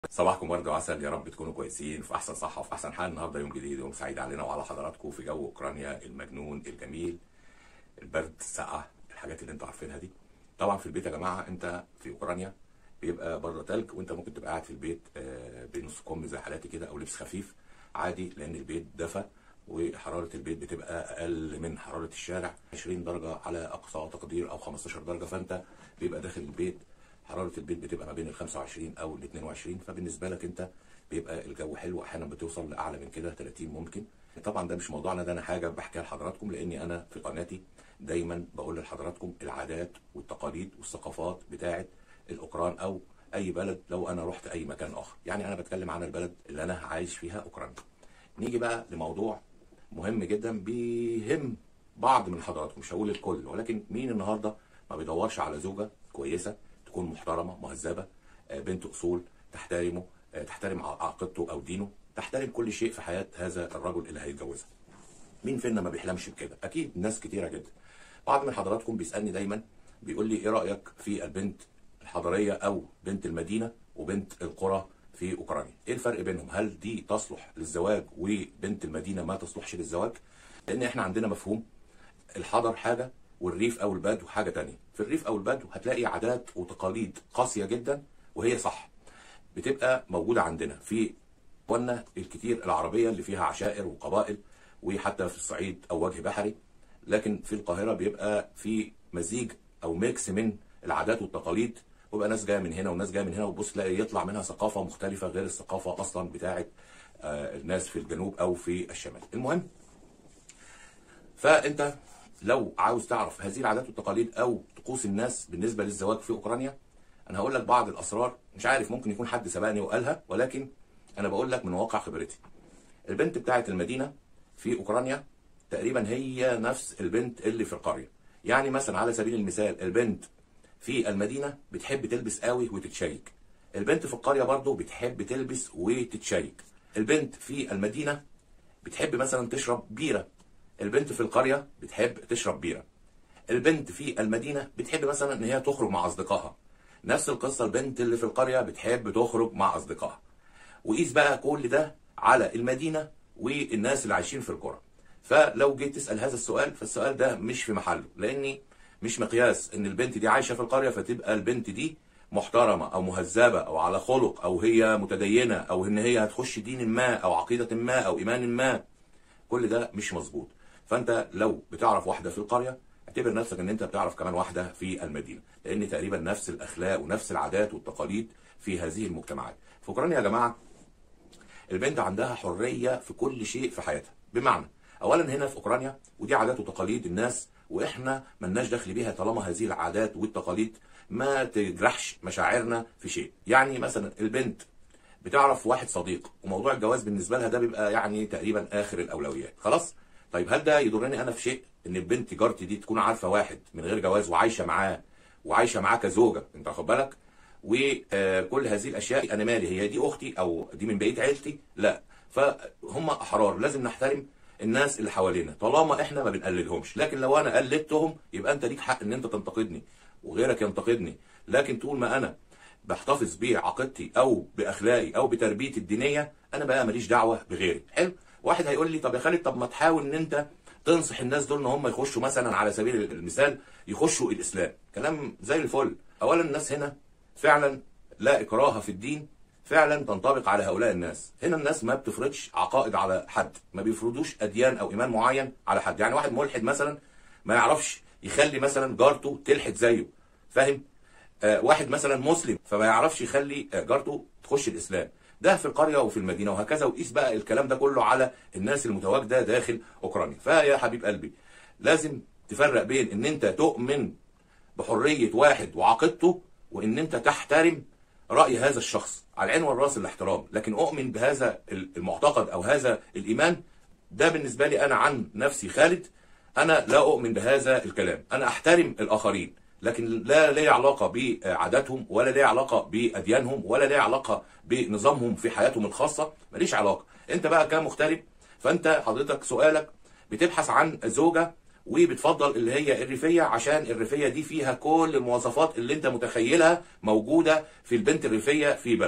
صباحكم ورد وعسل يا رب تكونوا كويسين في احسن صحه وفي احسن حال النهارده يوم جديد يوم سعيد علينا وعلى حضراتكم في جو اوكرانيا المجنون الجميل البرد السقعه الحاجات اللي انتوا عارفينها دي طبعا في البيت يا جماعه انت في اوكرانيا بيبقى بره تلج وانت ممكن تبقى قاعد في البيت آه، بنص كم زي حالاتي كده او لبس خفيف عادي لان البيت دفى وحراره البيت بتبقى اقل من حراره الشارع 20 درجه على اقصى تقدير او 15 درجه فانت بيبقى داخل البيت حراره البيت بتبقى ما بين ال 25 او ال 22 فبالنسبه لك انت بيبقى الجو حلو احيانا بتوصل لاعلى من كده 30 ممكن طبعا ده مش موضوعنا ده انا حاجه بحكيها لحضراتكم لاني انا في قناتي دايما بقول لحضراتكم العادات والتقاليد والثقافات بتاعه الاوكران او اي بلد لو انا رحت اي مكان اخر يعني انا بتكلم عن البلد اللي انا عايش فيها اوكرانيا نيجي بقى لموضوع مهم جدا بيهم بعض من حضراتكم مش هقول الكل ولكن مين النهارده ما بيدورش على زوجه كويسه تكون محترمه مهذبه آه، بنت اصول تحترمه آه، تحترم ع- عقيدته او دينه تحترم كل شيء في حياه هذا الرجل اللي هيتجوزها مين فينا ما بيحلمش بكده اكيد ناس كتيره جدا بعض من حضراتكم بيسالني دايما بيقول لي ايه رايك في البنت الحضريه او بنت المدينه وبنت القرى في اوكرانيا ايه الفرق بينهم هل دي تصلح للزواج وبنت المدينه ما تصلحش للزواج لان احنا عندنا مفهوم الحضر حاجه والريف او البدو حاجه تانية في الريف او البدو هتلاقي عادات وتقاليد قاسيه جدا وهي صح بتبقى موجوده عندنا في قلنا الكتير العربيه اللي فيها عشائر وقبائل وحتى في الصعيد او وجه بحري لكن في القاهره بيبقى في مزيج او ميكس من العادات والتقاليد ويبقى ناس جايه من هنا وناس جايه من هنا وتبص تلاقي يطلع منها ثقافه مختلفه غير الثقافه اصلا بتاعه آه، الناس في الجنوب او في الشمال المهم فانت لو عاوز تعرف هذه العادات والتقاليد او طقوس الناس بالنسبه للزواج في اوكرانيا انا هقول لك بعض الاسرار مش عارف ممكن يكون حد سبقني وقالها ولكن انا بقول لك من واقع خبرتي البنت بتاعت المدينه في اوكرانيا تقريبا هي نفس البنت اللي في القريه يعني مثلا على سبيل المثال البنت في المدينه بتحب تلبس قوي وتتشيك البنت في القريه برضو بتحب تلبس وتتشيك البنت في المدينه بتحب مثلا تشرب بيره البنت في القريه بتحب تشرب بيره البنت في المدينه بتحب مثلا ان هي تخرج مع اصدقائها نفس القصه البنت اللي في القريه بتحب تخرج مع اصدقائها وقيس بقى كل ده على المدينه والناس اللي عايشين في القرى فلو جيت تسال هذا السؤال فالسؤال ده مش في محله لاني مش مقياس ان البنت دي عايشه في القريه فتبقى البنت دي محترمه او مهذبه او على خلق او هي متدينه او ان هي هتخش دين ما او عقيده ما او ايمان ما كل ده مش مظبوط فانت لو بتعرف واحده في القريه اعتبر نفسك ان انت بتعرف كمان واحده في المدينه لان تقريبا نفس الاخلاق ونفس العادات والتقاليد في هذه المجتمعات في اوكرانيا يا جماعه البنت عندها حريه في كل شيء في حياتها بمعنى اولا هنا في اوكرانيا ودي عادات وتقاليد الناس واحنا ملناش دخل بيها طالما هذه العادات والتقاليد ما تجرحش مشاعرنا في شيء يعني مثلا البنت بتعرف واحد صديق وموضوع الجواز بالنسبه لها ده بيبقى يعني تقريبا اخر الاولويات خلاص طيب هل ده يضرني انا في شيء ان البنت جارتي دي تكون عارفه واحد من غير جواز وعايشه معاه وعايشه معاه كزوجه انت واخد بالك وكل هذه الاشياء انا مالي هي دي اختي او دي من بقيه عيلتي لا فهم احرار لازم نحترم الناس اللي حوالينا طالما احنا ما بنقلدهمش لكن لو انا قلدتهم يبقى انت ليك حق ان انت تنتقدني وغيرك ينتقدني لكن طول ما انا بحتفظ بعقيدتي او باخلاقي او بتربيتي الدينيه انا بقى ماليش دعوه بغيري حلو واحد هيقول لي طب يا خالد طب ما تحاول ان انت تنصح الناس دول ان هم يخشوا مثلا على سبيل المثال يخشوا الاسلام كلام زي الفل اولا الناس هنا فعلا لا اكراه في الدين فعلا تنطبق على هؤلاء الناس هنا الناس ما بتفرضش عقائد على حد ما بيفرضوش اديان او ايمان معين على حد يعني واحد ملحد مثلا ما يعرفش يخلي مثلا جارته تلحد زيه فاهم آه، واحد مثلا مسلم فما يعرفش يخلي آه، جارته تخش الاسلام ده في القريه وفي المدينه وهكذا وقيس بقى الكلام ده كله على الناس المتواجده داخل اوكرانيا فيا حبيب قلبي لازم تفرق بين ان انت تؤمن بحريه واحد وعقيدته وان انت تحترم راي هذا الشخص على العين والراس الاحترام لكن اؤمن بهذا المعتقد او هذا الايمان ده بالنسبه لي انا عن نفسي خالد انا لا اؤمن بهذا الكلام انا احترم الاخرين لكن لا ليه علاقه بعاداتهم ولا ليه علاقه باديانهم ولا ليه علاقه بنظامهم في حياتهم الخاصه ماليش علاقه انت بقى كمغترب فانت حضرتك سؤالك بتبحث عن زوجه وبتفضل اللي هي الريفيه عشان الريفيه دي فيها كل المواصفات اللي انت متخيلها موجوده في البنت الريفيه في بلدك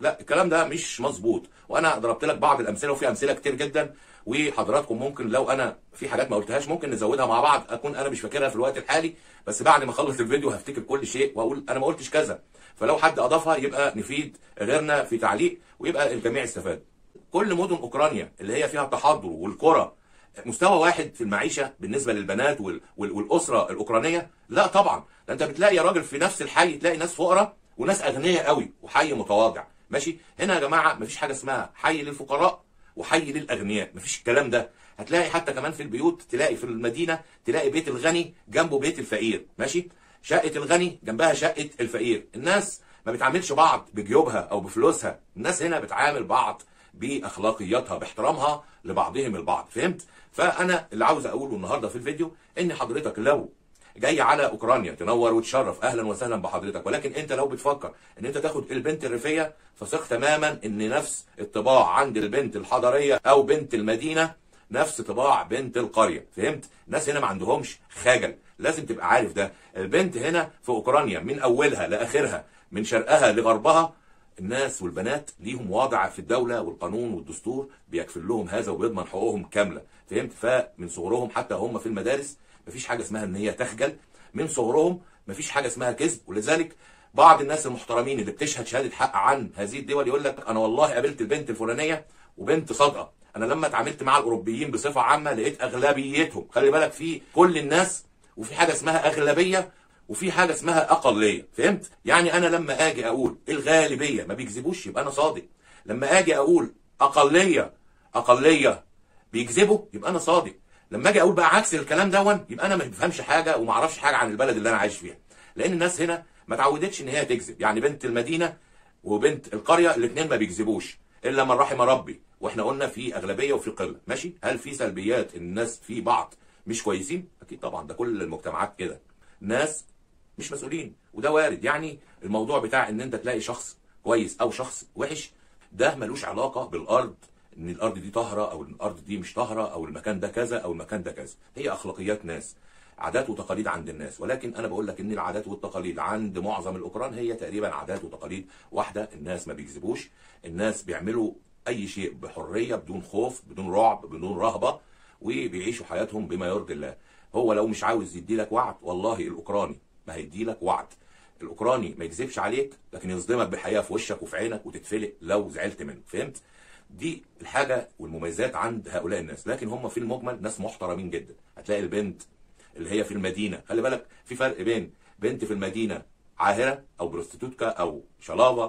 لا الكلام ده مش مظبوط وانا ضربت لك بعض الامثله وفي امثله كتير جدا وحضراتكم ممكن لو انا في حاجات ما قلتهاش ممكن نزودها مع بعض اكون انا مش فاكرها في الوقت الحالي بس بعد ما اخلص الفيديو هفتكر كل شيء واقول انا ما قلتش كذا فلو حد اضافها يبقى نفيد غيرنا في تعليق ويبقى الجميع استفاد كل مدن اوكرانيا اللي هي فيها التحضر والقرى مستوى واحد في المعيشه بالنسبه للبنات وال... وال... والاسره الاوكرانيه لا طبعا ده انت بتلاقي يا راجل في نفس الحي تلاقي ناس فقراء وناس اغنياء قوي وحي متواضع ماشي هنا يا جماعه مفيش حاجه اسمها حي للفقراء وحي للاغنياء مفيش الكلام ده هتلاقي حتى كمان في البيوت تلاقي في المدينه تلاقي بيت الغني جنبه بيت الفقير ماشي شقه الغني جنبها شقه الفقير الناس ما بتعاملش بعض بجيوبها او بفلوسها الناس هنا بتعامل بعض باخلاقياتها باحترامها لبعضهم البعض فهمت فانا اللي عاوز اقوله النهارده في الفيديو ان حضرتك لو جاي على اوكرانيا تنور وتشرف اهلا وسهلا بحضرتك ولكن انت لو بتفكر ان انت تاخد البنت الريفيه فثق تماما ان نفس الطباع عند البنت الحضريه او بنت المدينه نفس طباع بنت القريه فهمت الناس هنا ما عندهمش خجل لازم تبقى عارف ده البنت هنا في اوكرانيا من اولها لاخرها من شرقها لغربها الناس والبنات ليهم وضع في الدولة والقانون والدستور بيكفل لهم هذا وبيضمن حقوقهم كاملة فهمت فمن صغرهم حتى هم في المدارس مفيش حاجة اسمها ان هي تخجل من صغرهم مفيش حاجة اسمها كذب ولذلك بعض الناس المحترمين اللي بتشهد شهادة حق عن هذه الدول يقول لك انا والله قابلت البنت الفلانية وبنت صادقة انا لما اتعاملت مع الاوروبيين بصفة عامة لقيت اغلبيتهم خلي بالك في كل الناس وفي حاجة اسمها اغلبية وفي حاجه اسمها اقليه فهمت يعني انا لما اجي اقول الغالبيه ما بيكذبوش يبقى انا صادق لما اجي اقول اقليه اقليه بيكذبوا يبقى انا صادق لما اجي اقول بقى عكس الكلام دون يبقى انا ما بفهمش حاجه وما اعرفش حاجه عن البلد اللي انا عايش فيها لان الناس هنا ما اتعودتش ان هي تكذب يعني بنت المدينه وبنت القريه الاثنين ما بيكذبوش الا من رحم ربي واحنا قلنا في اغلبيه وفي قله ماشي هل في سلبيات الناس في بعض مش كويسين اكيد طبعا ده كل المجتمعات كده ناس مش مسؤولين وده وارد يعني الموضوع بتاع ان انت تلاقي شخص كويس او شخص وحش ده ملوش علاقه بالارض ان الارض دي طاهره او الارض دي مش طاهره او المكان ده كذا او المكان ده كذا هي اخلاقيات ناس عادات وتقاليد عند الناس ولكن انا بقول لك ان العادات والتقاليد عند معظم الاوكران هي تقريبا عادات وتقاليد واحده الناس ما بيكذبوش الناس بيعملوا اي شيء بحريه بدون خوف بدون رعب بدون رهبه وبيعيشوا حياتهم بما يرضي الله هو لو مش عاوز يدي لك وعد والله الاوكراني ما هيدي لك وعد الاوكراني ما يكذبش عليك لكن يصدمك بحقيقه في وشك وفي عينك وتتفلق لو زعلت منه فهمت دي الحاجه والمميزات عند هؤلاء الناس لكن هم في المجمل ناس محترمين جدا هتلاقي البنت اللي هي في المدينه خلي بالك في فرق بين بنت في المدينه عاهره او بروستيتوتكا او شلابه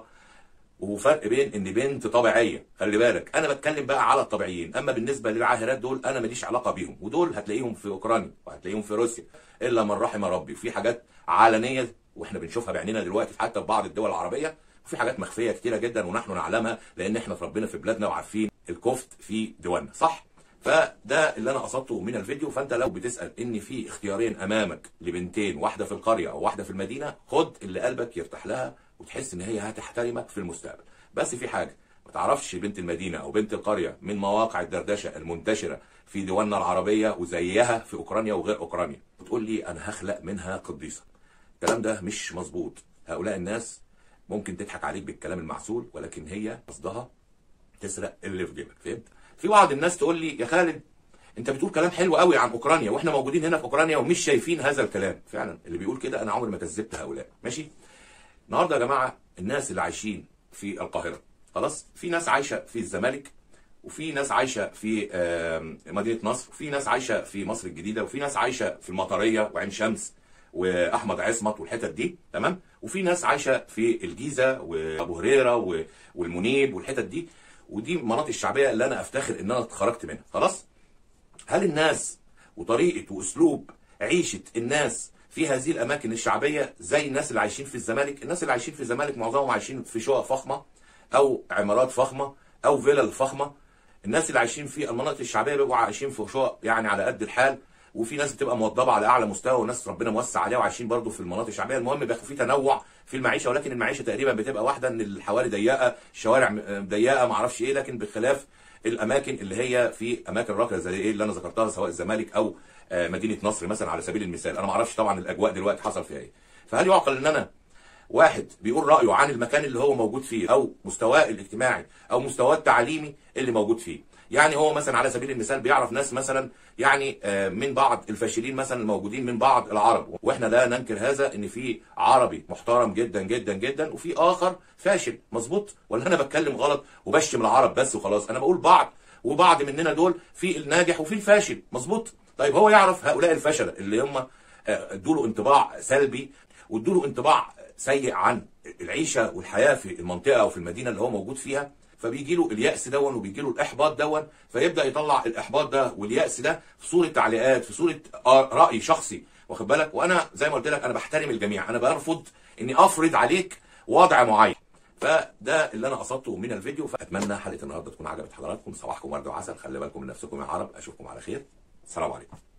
وفرق بين ان بنت طبيعيه خلي بالك انا بتكلم بقى على الطبيعيين اما بالنسبه للعاهرات دول انا ماليش علاقه بيهم ودول هتلاقيهم في اوكرانيا وهتلاقيهم في روسيا الا من رحم ربي وفي حاجات علنيه واحنا بنشوفها بعيننا دلوقتي حتى في بعض الدول العربيه وفي حاجات مخفيه كتيره جدا ونحن نعلمها لان احنا اتربينا في بلادنا وعارفين الكفت في دولنا صح فده اللي انا قصدته من الفيديو فانت لو بتسال ان في اختيارين امامك لبنتين واحده في القريه او واحده في المدينه خد اللي قلبك يرتاح لها وتحس ان هي هتحترمك في المستقبل بس في حاجه ما تعرفش بنت المدينه او بنت القريه من مواقع الدردشه المنتشره في دولنا العربيه وزيها في اوكرانيا وغير اوكرانيا بتقول لي انا هخلق منها قديسه الكلام ده مش مظبوط هؤلاء الناس ممكن تضحك عليك بالكلام المعسول ولكن هي قصدها تسرق اللي في جيبك فهمت في بعض الناس تقول لي يا خالد انت بتقول كلام حلو قوي عن اوكرانيا واحنا موجودين هنا في اوكرانيا ومش شايفين هذا الكلام فعلا اللي بيقول كده انا عمري ما كذبت هؤلاء ماشي النهارده يا جماعه الناس اللي عايشين في القاهره خلاص في ناس عايشه في الزمالك وفي ناس عايشه في مدينه نصر وفي ناس عايشه في مصر الجديده وفي ناس عايشه في المطريه وعين شمس واحمد عصمت والحتت دي تمام وفي ناس عايشه في الجيزه وابو هريره والمنيب والحتت دي ودي المناطق الشعبيه اللي انا افتخر ان انا اتخرجت منها خلاص هل الناس وطريقه واسلوب عيشه الناس في هذه الاماكن الشعبيه زي الناس اللي عايشين في الزمالك الناس اللي عايشين في الزمالك معظمهم عايشين في شقق فخمه او عمارات فخمه او فيلل فخمه الناس اللي عايشين في المناطق الشعبيه بيبقوا عايشين في شقق يعني على قد الحال وفي ناس بتبقى موضبه على اعلى مستوى وناس ربنا موسع عليها وعايشين برضه في المناطق الشعبيه المهم بيبقى في تنوع في المعيشه ولكن المعيشه تقريبا بتبقى واحده ان الحواري ضيقه الشوارع ضيقه ما اعرفش ايه لكن بخلاف الاماكن اللي هي في اماكن راقيه زي ايه اللي انا ذكرتها سواء الزمالك او مدينه نصر مثلا على سبيل المثال انا ما اعرفش طبعا الاجواء دلوقتي حصل فيها ايه فهل يعقل ان انا واحد بيقول رايه عن المكان اللي هو موجود فيه او مستواه الاجتماعي او مستواه التعليمي اللي موجود فيه يعني هو مثلا على سبيل المثال بيعرف ناس مثلا يعني آه، من بعض الفاشلين مثلا الموجودين من بعض العرب واحنا لا ننكر هذا ان في عربي محترم جدا جدا جدا وفي اخر فاشل مظبوط ولا انا بتكلم غلط وبشتم العرب بس وخلاص انا بقول بعض وبعض مننا دول في الناجح وفي الفاشل مظبوط طيب هو يعرف هؤلاء الفشله اللي هم آه، ادوا له انطباع سلبي وادوا له انطباع سيء عن العيشه والحياه في المنطقه او في المدينه اللي هو موجود فيها فبيجي له اليأس دون وبيجي له الإحباط دون فيبدأ يطلع الإحباط ده واليأس ده في صورة تعليقات في صورة آه، رأي شخصي واخد بالك وأنا زي ما قلت لك أنا بحترم الجميع أنا برفض إني أفرض عليك وضع معين فده اللي انا قصدته من الفيديو فاتمنى حلقه النهارده تكون عجبت حضراتكم صباحكم ورد وعسل خلي بالكم من نفسكم يا عرب اشوفكم على خير السلام عليكم